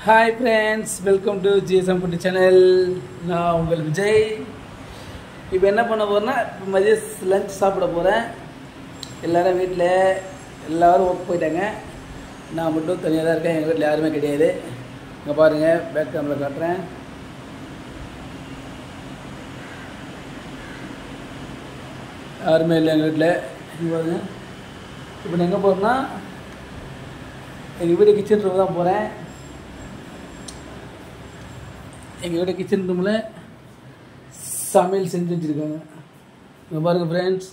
hi friends welcome to GSM food channel நான் உங்கள் விஜய் இப்போ என்ன பண்ண போகிறேன்னா இப்போ மதியம் லஞ்ச் சாப்பிட போகிறேன் எல்லாரும் வீட்டில் எல்லோரும் ஒர்க் போயிட்டாங்க நான் மட்டும் தனியாக தான் இருக்கேன் எங்கள் வீட்டில் யாருமே கிடையாது இங்கே பாருங்கள் பேக் கேமரா காட்டுறேன் யாருமே இல்லை எங்கள் வீட்டில் இங்கே பாருங்க இப்போ நான் எங்கே போகிறேன்னா எங்கள் வீடு கிச்சன் ரூம் தான் போகிறேன் எங்கள் வீடு கிச்சன் ரூமில் சமையல் செஞ்சு வச்சுருக்காங்க இங்கே பாருங்கள் ஃப்ரெண்ட்ஸ்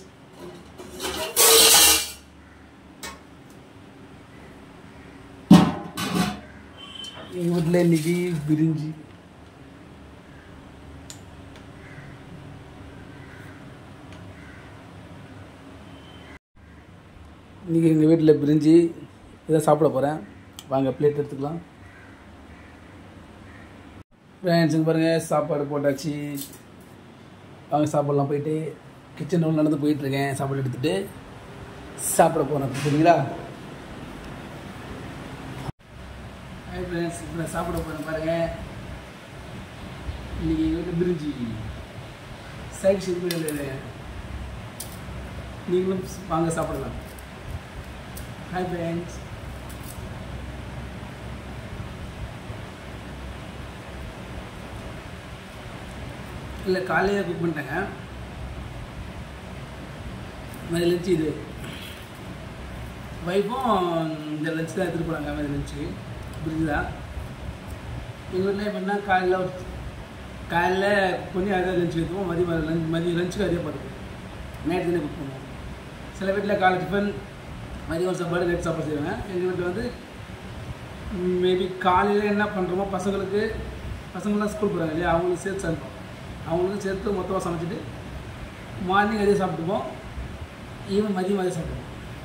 எங்கள் வீட்டில் இன்னைக்கு பிரிஞ்சி இன்றைக்கி எங்கள் வீட்டில் பிரிஞ்சி இதான் சாப்பிட போகிறேன் வாங்க பிளேட் எடுத்துக்கலாம் ஃப்ரெண்ட்ஸ் இங்கே பாருங்கள் சாப்பாடு போட்டாச்சு வாங்க சாப்பாடெலாம் போயிட்டு கிச்சன் ரூம் நடந்து போயிட்டுருக்கேன் சாப்பாடு எடுத்துகிட்டு சாப்பிட போகிறேன் சரிங்களா ஹாய் ஃப்ரெண்ட்ஸ் இப்போ நான் சாப்பிட போகிறேன் பாருங்கள் இன்றைக்கி எங்கள் வீட்டு பிரிஞ்சி சைட் ஷிப் நீங்களும் வாங்க சாப்பிடலாம் ஹாய் ஃப்ரெண்ட்ஸ் இல்லை காலையில குக் பண்ணிட்டேங்க மதிய லஞ்சு இது ஒய்ஃபும் இந்த லஞ்ச் தான் எடுத்துகிட்டு போனாங்க மதிய லஞ்சு பிரிஞ்சு தான் எங்கள் வீட்டில் எப்படின்னா காலையில் ஒரு- காலைல கொஞ்சம் அதே லஞ்ச் வைப்போம் மதியம் லஞ்ச் மதியம் லஞ்சுக்கு அதே பார்த்துப்போம் நைட் தானே குக் பண்ணுவோம் சில வீட்டில் காலை டிஃபன் மதியம் சாப்பாடு நைட் சாப்பாடு செய்வாங்க எங்கள் வீட்டில் வந்து மேபி காலையில் என்ன பண்ணுறோமோ பசங்களுக்கு பசங்களாம் ஸ்கூல் போகிறாங்க இல்லையா அவங்களுக்கு சேர்த்து சமைப்போம் அவங்களுக்கு சேர்த்து மொத்தமாக சமைச்சிட்டு மார்னிங் அதே சாப்பிட்டுப்போம் ஈவன் மதியம் அதே சாப்பிடுவோம்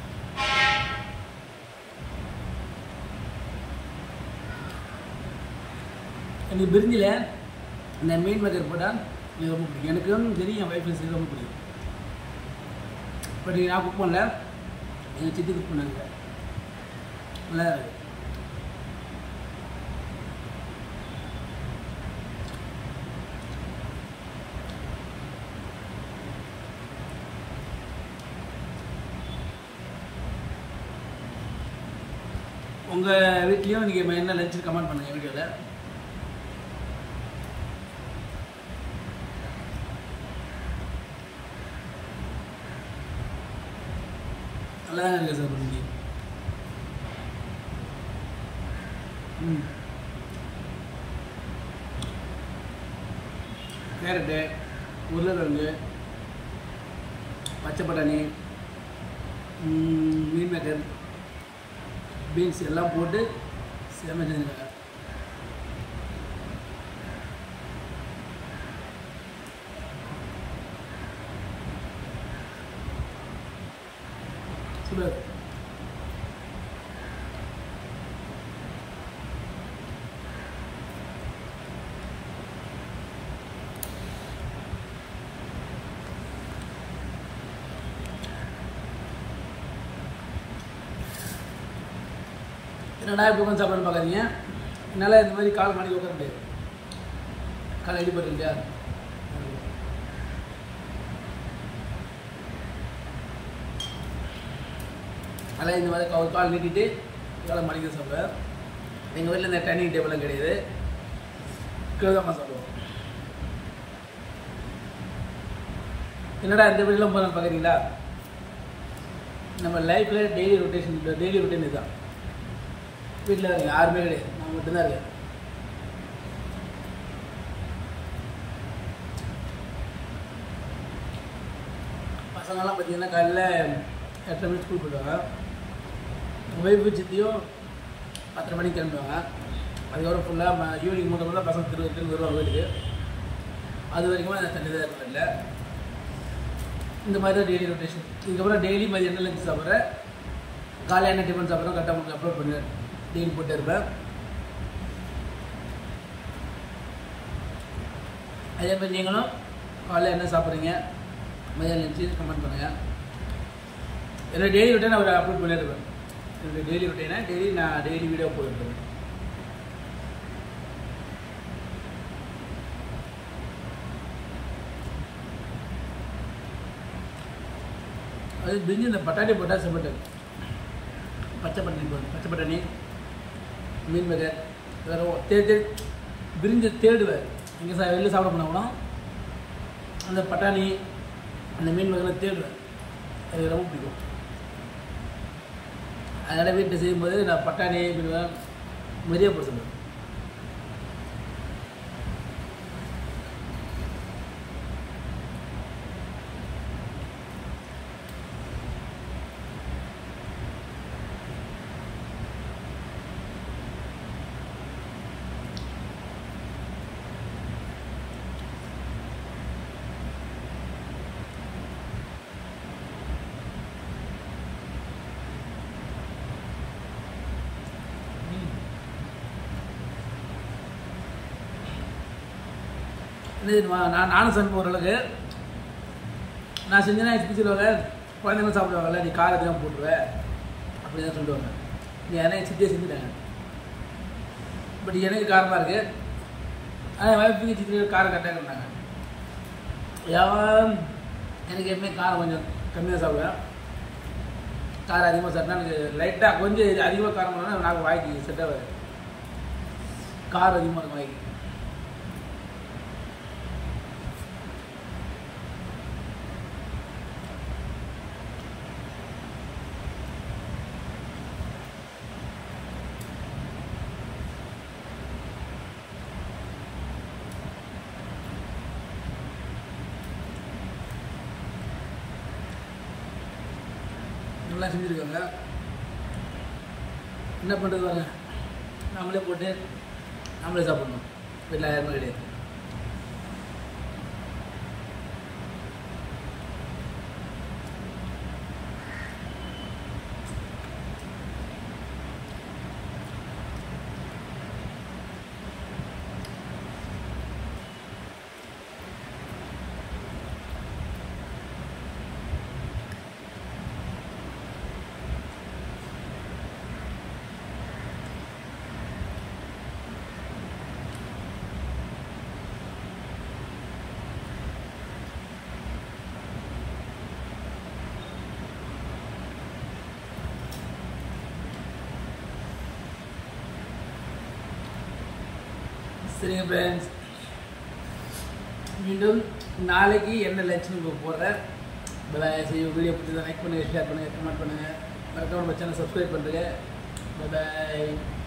எனக்கு பிரிஞ்சில் இந்த மீன் மேக்கர் போட்டால் எனக்கு ரொம்ப பிடிக்கும் எனக்கும் தெரியும் என் ஒய்ஃப் செய்ய ரொம்ப பிடிக்கும் பட் நான் குக் பண்ணல எங்கள் சித்தி குக் பண்ணாங்க நல்லா இருக்கு உங்கள் வீட்லேயும் நீங்கள் என்ன லஞ்சு கமெண்ட் பண்ணுங்கள் வீடியோவில் நல்லா தான் இருக்கு சார் பண்ணி ம் கேரட்டு உருளைக்கிழங்கு பச்சை பட்டாணி ம், மீன் மேக்கர் பீன்ஸ் எல்லாம் போட்டு சமைச்சிருக்காங்க சூப்பர் என்னடா இப்போ கொஞ்சம் சாப்பிடணும் பார்க்காதீங்க என்னால் இந்த மாதிரி கால் மணிக்கு உட்கார முடியாது கால் அடிபட்டு இல்லையா அதனால் இந்த மாதிரி ஒரு கால் நீட்டிட்டு காலை மணிக்கு சாப்பிடுவேன் எங்கள் வீட்டில் இந்த டைனிங் டேபிள்லாம் கிடையாது கீழே தான் சாப்பிடுவோம் என்னடா இந்த வீடெல்லாம் போகிறோம் பார்க்குறீங்களா நம்ம லைஃப்பில் டெய்லி ரொட்டேஷன் டெய்லி ரொட்டீன் இதுதான் வீட்டில் யாருமே கிடையாது நான் மட்டும்தான் இருக்கேன் பசங்கள்லாம் பார்த்தீங்கன்னா காலையில் எட்டரை மணிக்கு ஸ்கூல் போயிடுவாங்க ஒய்ஃபு சித்தியும் பத்தரை மணிக்கு கிளம்புவாங்க அதுக்கப்புறம் ஃபுல்லாக ஈவினிங் மூணு ஃபுல்லாக பசங்க திரு திரும்ப வருவாங்க வீட்டுக்கு அது வரைக்கும் நான் தண்ணி தான் இருக்கல இந்த மாதிரி தான் டெய்லி ரொட்டேஷன் இதுக்கப்புறம் டெய்லி மதியம் என்ன லஞ்ச் சாப்பிட்றேன் காலையில் என்ன டிஃபன் சாப்பிட்றோம் கரெக்டாக உங்களுக்கு அப்லோட் பண்ணி டெய்லி போட்டே இருப்பேன் அதே மாதிரி நீங்களும் காலையில் என்ன சாப்பிட்றீங்க மதியம் லஞ்சு கமெண்ட் பண்ணுங்கள் என்னோட டெய்லி ரொட்டீன் அவர் அப்லோட் பண்ணிடுவேன் என்னுடைய டெய்லி ரொட்டீனை டெய்லி நான் டெய்லி வீடியோ போட்டுருவேன் அது பிரிஞ்சு இந்த பட்டாணி போட்டால் செப்பட்டு பச்சை பட்டாணி போதும் பச்சை பட்டாணி மீன் வகை வேறு தேடி தேடி பிரிஞ்சு தேடுவேன் இங்கே சா வெளில சாப்பிட போனால் கூட அந்த பட்டாணி அந்த மீன் வகைகளை தேடுவேன் எனக்கு ரொம்ப பிடிக்கும் அதனால் வீட்டில் செய்யும்போது நான் பட்டாணி மீன் வகை நிறைய போட சொல்லுவேன் இது நான் நான் நானும் சமைப்பேன் ஓரளவுக்கு நான் செஞ்சேன்னா பிடிச்சிருவாங்க குழந்தைங்களும் சாப்பிடுவாங்கல்ல நீ காரம் அதிகமாக போட்டுருவ அப்படி தான் சொல்லுவாங்க நீ எதனா சித்தியே செஞ்சுட்டாங்க பட் எனக்கு காரமாக இருக்குது ஆனால் வைஃபுக்கு சித்தி காரம் கரெக்டாக இருந்தாங்க யான் எனக்கு எப்பவுமே காரம் கொஞ்சம் கம்மியாக சாப்பிடுவேன் காரம் அதிகமாக சாப்பிட்டா எனக்கு லைட்டாக கொஞ்சம் இது அதிகமாக காரம் பண்ணால் நாங்கள் வாய்க்கு செட் ஆகாது காரம் அதிகமாக இருக்கும் வாய்க்கு நல்லா செஞ்சுருக்காங்க என்ன பண்ணுறது பாருங்க நம்மளே போட்டு நம்மளே சாப்பிடணும் வீட்டில் யாருமே கிடையாது சரிங்க ஃப்ரெண்ட்ஸ் மீண்டும் நாளைக்கு என்ன லஞ்ச்னு உங்களுக்கு போடுறேன் பாய் சரி வீடியோ பிடிச்சதை லைக் பண்ணுங்கள் ஷேர் பண்ணுங்கள் கமெண்ட் பண்ணுங்கள் மறக்காம நம்ம சேனல் சப்ஸ்கிரைப் பண்ணுறேங்க பாய்